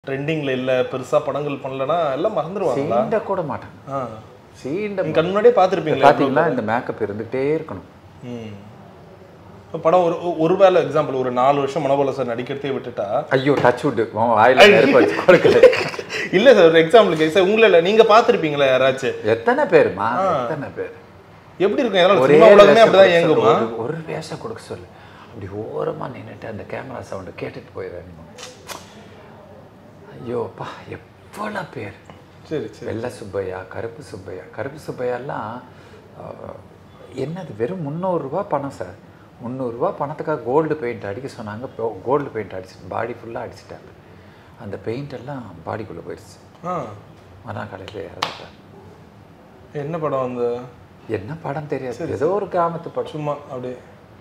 ட்ரெண்டிங்ல இல்ல பெருசா படங்கள் பண்ணலனா எல்லாம் மறந்துடுவாங்களா சீண்ட கூட மாட்டாங்க ஆ. சீண்ட நீங்க கண் முன்னாடியே பார்த்துருப்பீங்களா பார்த்தீங்களா இந்த மேக்கப் இருந்துகிட்டே இருக்கணும் ம் இப்ப படம் ஒரு ஒருவேளை எக்ஸாம்பிள் ஒரு நாலு வருஷம் மனோபல சார் நடிக்கிறதே விட்டுட்டா ஐயோ டச் விட்டு வாயில நெருப்பு வச்சு கொடுக்கல இல்ல சார் ஒரு எக்ஸாம்பிளுக்கு சார் உங்களை இல்ல நீங்க பார்த்திருப்பீங்களா யாராச்சும் எத்தனை பேருமா எத்தனை பேர் எப்படி இருக்கும் எதனால ஒரே சினிமா உலகமே வேஷம் அப்படிதான் கொடுக்க இயங்குமா சொல்லு, ஒரு- ஒரு வேஷம் கொடுக்க சொல்லு அப்படி ஓரமா நின்னுட்டு அந்த கேமரா சவுண்டு கேட்டுட்டு போயிடுறேன் ஐயோப்பா எவ்வளோ பேர் சரி சரி வெள்ளை சுப்பையா கருப்பு சுப்பையா கருப்பு சுப்பையாலாம் அஹ், என்னது வெறும் முந்நூறுரூவா பணம் சார் முந்நூறுரூவா பணத்துக்காக கோல்டு பெயிண்ட் அடிக்க சொன்னாங்க கோல்டு பெயிண்ட் அடிச்சிட்டு பாடி ஃபுல்லாக அடிச்சிட்டாங்க அந்த பெயிண்ட் எல்லாம் பாடிக்குள்ளே போயிடுச்சு ஆ மறுநாள் காலையில் இறந்துட்டாங்க என்ன படம் அந்த என்ன படம் தெரியாது ஏதோ ஒரு கிராமத்து படம் சும்மா அப்படியே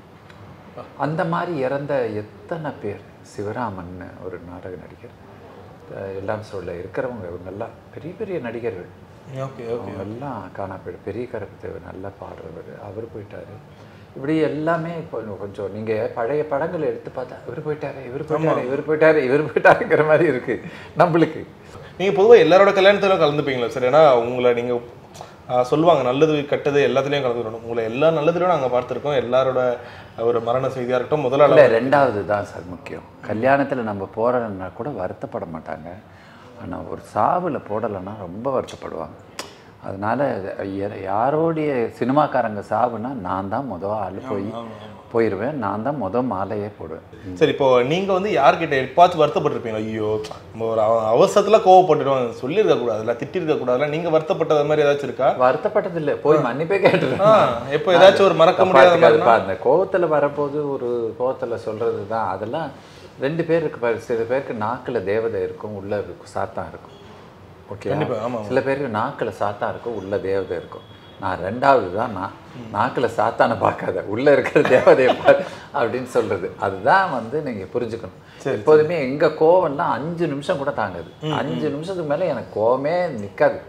அந்த மாதிரி இறந்த எத்தனை பேர் சிவராமன் ஒரு நாடக நடிகர் அஹ் எல்லாம் சொல்ல இருக்கிறவங்க இவங்கெல்லாம் பெரிய பெரிய நடிகர்கள் ஓகே ஓகே அவங்க எல்லாம் காணா போயிடு பெரிய கருப்பு தேவர் நல்லா பாடுறவர் அவர் போயிட்டாரு இப்படி எல்லாமே இப்போ கொஞ்சம் நீங்க பழைய படங்களை எடுத்து பார்த்தா இவர் போயிட்டாரு இவர் போயிட்டாரு இவர் போயிட்டாரு இவர் போயிட்டாருங்கிற மாதிரி இருக்கு நம்மளுக்கு நீங்க பொதுவா எல்லாரோட கல்யாணத்திலும் கலந்துப்பீங்களா சார் ஏன்னா உங்களை நீங்க ஆ, சொல்லுவாங்க நல்லது கெட்டது எல்லாத்துலயும் கலந்துக்கணும் உங்களை எல்லா நல்லதுலையும் நாங்க பார்த்திருக்கோம் எல்லாரோட ஒரு மரண செய்தியா இருக்கட்டும் முதலாள இல்லை ரெண்டாவது தான் சார் முக்கியம் கல்யாணத்தில் நம்ம போறோம்னா கூட வருத்தப்பட மாட்டாங்க ஆனால் ஒரு சாவில் போடலைன்னா ரொம்ப வருத்தப்படுவாங்க அதனால ய- யாரோடைய சினிமாக்காரங்க சாவுனா நான் தான் முத ஆள் போய் போயிடுவேன் நான் தான் முத மாலையே போடுவேன் சரி இப்போ நீங்க வந்து யார்கிட்ட எப்பாச்சும் வருத்தப்பட்டிருப்பீங்க ஐயோ நம்ம ஒரு அவ- அவசரத்துல கோவப்பட்டுடுவாங்க சொல்லியிருக்க கூடாதுல திட்டிருக்க கூடாதுல நீங்க வருத்தப்பட்டது மாதிரி ஏதாச்சும் இருக்கா வருத்தப்பட்டது இல்லை போய் மன்னிப்பே ஆ, கேட்டுருவேன் எப்போ ஏதாச்சும் ஒரு மறக்க முடியாத மாதிரி பார்த்துக்காதுப்பா, அந்த கோவத்துல வரப்போது ஒரு கோவத்துல சொல்றது தான் அதெல்லாம் ரெண்டு பேர் இருக்கு பாரு சில பேருக்கு நாக்குல தேவதை இருக்கும் உள்ள இருக்கும் சாத்தான் இருக்கும் ஓகே கண்டிப்பா, ஆமா, சில பேருக்கு நாக்குல சாத்தான் இருக்கும் உள்ள தேவதை இருக்கும் நான் ரெண்டாவது தான் நான் நாக்குல சாத்தானை பார்க்காத உள்ள இருக்கிற தேவதையை பாரு அப்படின்னு சொல்றது அதுதான் வந்து நீங்க புரிஞ்சுக்கணும் எப்போதுமே எங்க கோவம்லாம் அஞ்சு நிமிஷம் கூட தாங்காது அஞ்சு நிமிஷத்துக்கு மேல எனக்கு கோவமே நிக்காது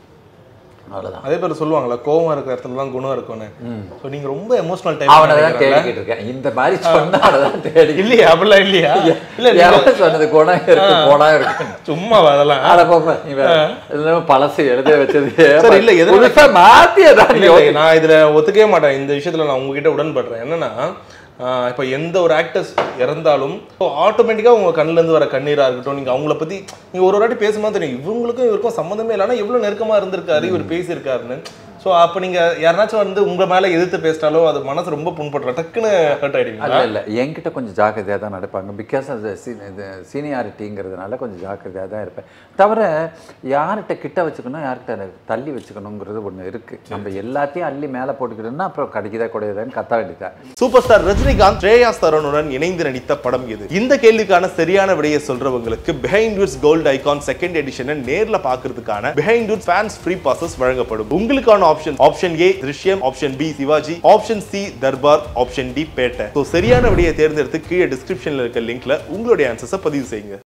அவ்வளவுதான் அதே பேர் சொல்லுவாங்கல்ல கோவம் இருக்கிற இடத்துல தான் குணம் இருக்கும்னு ஸோ நீங்க ரொம்ப எமோஷனல் டைம் அவனை தான் தேடிக்கிட்டு இருக்கேன் இந்த மாதிரி சொன்னா தான் தேடி இல்லையா அப்படிலாம் இல்லையா இல்ல நீங்க எவன் சொன்னது குணம் இருக்கு குணம் இருக்கு சும்மா அதெல்லாம் அட பாப்பா நீ வேற. இதெல்லாம் பழசு எழுத வச்சது சரி, இல்ல, எதனால- புதுசா மாத்தியதா இல்ல, இல்ல, நான் இதுல ஒத்துக்கவே மாட்டேன் இந்த விஷயத்துல நான் உங்ககிட்ட உடன்படுறேன் என்னன்னா ஆஹ் இப்ப எந்த ஒரு ஆக்டர்ஸ் இறந்தாலும் ஆட்டோமேட்டிக்கா உங்க கண்ணுல இருந்து வர கண்ணீரா இருக்கட்டும் நீங்க அவங்கள பத்தி நீங்க ஒரு வாட்டி பேசும்போது தெரியும் இவங்களுக்கும் இவருக்கும் சம்மந்தமே இல்லைன்னா எவ்வளவு நெருக்கமா இருந்திருக்காரு இவர் பேசியிருக்காருன்னு ஸோ அப்ப நீங்க யாருனாச்சும் வந்து உங்க மேல எதிர்த்து பேசினாலும் அது மனசு ரொம்ப புண்படுற டக்குன்னு ஹர்ட் ஆயிடுவீங்களா இல்ல இல்ல என்கிட்ட கொஞ்சம் ஜாக்கிரதையா தான் நடப்பாங்க பிகாஸ் அது சீனியாரிட்டிங்கிறதுனால கொஞ்சம் ஜாக்கிரதையா தான் இருப்பேன் தவிர யார்கிட்ட கிட்ட வச்சுக்கணும் யார்கிட்ட தள்ளி வச்சுக்கணுங்கிறது ஒண்ணு இருக்கு நம்ம எல்லாத்தையும் அள்ளி மேல போட்டுக்கிட்டோம்னா அப்புறம் கடிக்குதா கூடாதுன்னு கத்த வேண்டியதான் சூப்பர் ஸ்டார் ரஜினிகாந்த் ஸ்ரேயாஸ் தருணுடன் இணைந்து நடித்த படம் எது இந்த கேள்விக்கான சரியான விடையை சொல்றவங்களுக்கு Behindwoods gold icon second எடிஷனை நேர்ல பாக்குறதுக்கான Behindwoods fans free passes வழங்கப்படும் உங்களுக்கான option option A Drishyam option B Sivaji option C Darbar option D Petta so சரியான விடையை தேர்ந்தெடுத்து கீழே டிஸ்கிரிப்ஷன்ல இருக்க லிங்க்ல உங்களுடைய ஆன்சர்ஸை பதிவு செய்யுங்க